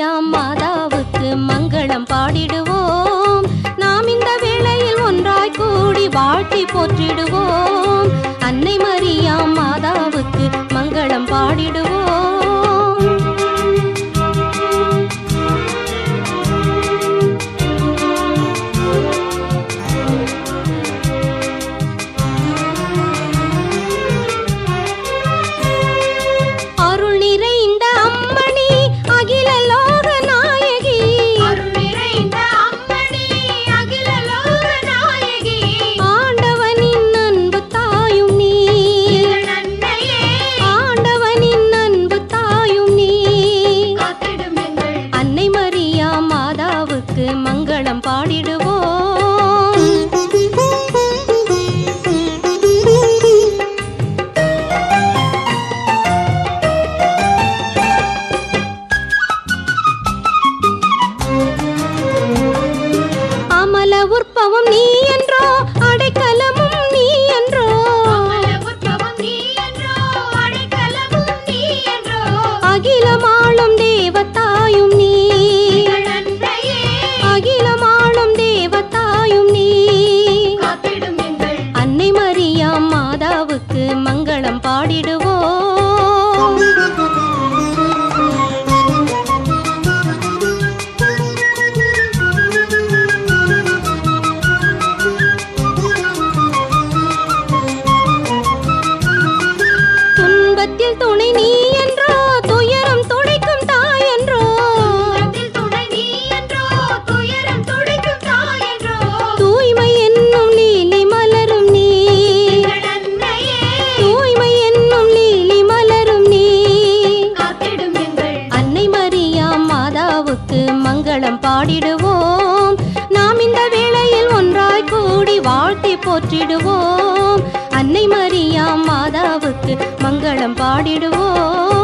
Mariam மாதாவுக்கு மங்களம் பாடிடுவோம் நாம் இந்த வேளையில் ஒன்றாய் கூடி வாழ்த்தி போற்றிடுவோம் அன்னை மரியாம் மாதாவுக்கு மங்களம் பாடிடுவோம் அருள் நிறைந்த அம்மணி அகில லோக நாயகி அருள் நிறைந்த அம்மணி அகில லோக நாயகி ஆண்டவனின் அன்பு தாயும் நீ நன்னையே ஆண்டவனின் அன்பு தாயும் நீ காத்திடும் எங்கள் அன்னை மரியா மாதாவுக்கு மங்களம் பாடிடுவோம் அமல உற்பவம் நீ என்றோ அடைக்கலமும் நீ என்றோ அமல உற்பவம் நீ என்றோ அடைக்கலமும் நீ என்றோ அகிலமாளும் தேவத்தாயும் நீ நன்னையே அகிலமாளும் தேவத்தாயும் நீ காத்திடும் எங்கள் அன்னை மரியாம் மாதாவுக்கு மங்களம் பாடிடுவோம் துன்பத்தில் துணை நீ என்றோ துயரம் துடைக்கும் தாய் என்றோ துன்பத்தில் துணை நீ என்றோ துயரம் துடைக்கும் தாய் என்றோ தூய்மை என்னும் லீலி மலரும் நீ நன்னையே தூய்மை என்னும் லீலி மலரும் நீ காத்திடும் எங்கள் அன்னை மரியாம் மாதாவுக்கு மங்களம் பாடிடுவோம் நாம் இந்த வேளையில் ஒன்றாய் கூடி வாழ்த்தி போற்றிடுவோம் அன்னை மரியாம் மாதாவுக்கு மங்களம் பாடிடுவோம்